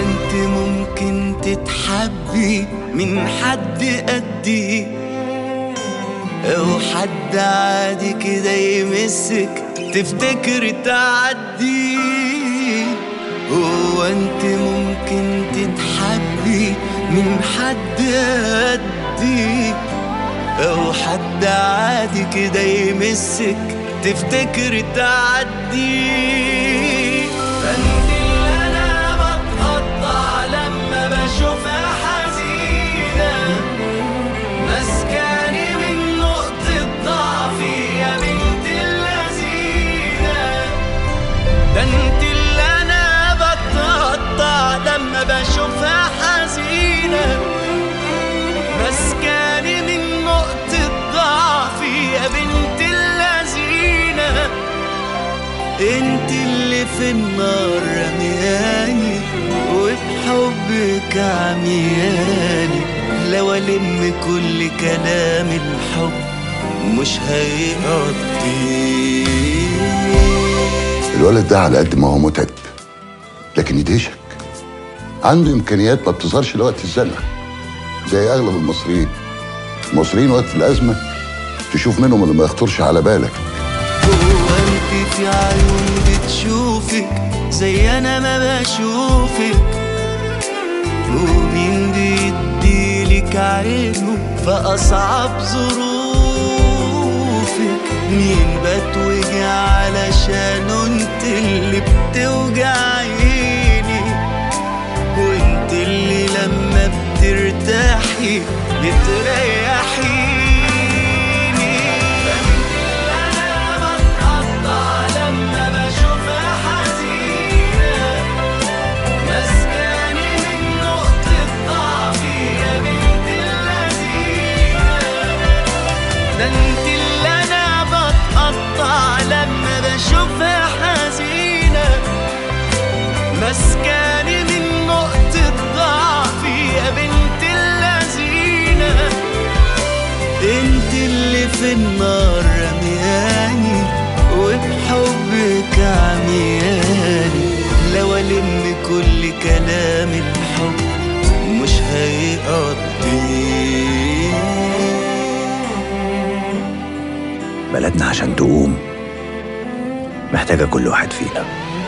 انت ممكن تتحبي من حد قدي او حد عادي كده يمسك تفتكر تعدي هو انت ممكن تتحبي من حد قدي او حد عادي كده يمسك تفتكر تعدي انت اللي انا بتقطع لما بشوفها حزينه مسكاني من نقطة ضعفي يا بنت اللذينة ده انت اللي انا بتقطع لما بشوفها حزينة مسكاني من نقطة ضعفي يا بنت اللذينة انت اللي في النار رمياني وبحبك عمياني لو الم كل كلام الحب مش هيقضي الولد ده على قد ما هو متعب لكن يدهشك عنده امكانيات ما بتظهرش لوقت الزنقه زي اغلب المصريين المصريين وقت الازمه تشوف منهم اللي ما يخطرش على بالك هو انت في عيون بتشوفك زي انا ما بشوفك ومين بيديلك عينه في اصعب ظروفك مين بتوجع علشانه انت اللي بتوجعيني وانت اللي لما بترتاحي بتريحيني انت اللي انا بتقطع لما بشوفها حزينه مسكاني من نقطة ضعفي يا بنت اللذينة ده انت اللي انا بتقطع لما بشوفها حزينة مسكاني من نقطة ضعفي يا بنت اللذينة انت اللي في النار رمياني وبحبك عمياني لو الم كل كلام الحب مش هيقضي بلدنا عشان تقوم محتاجة كل واحد فينا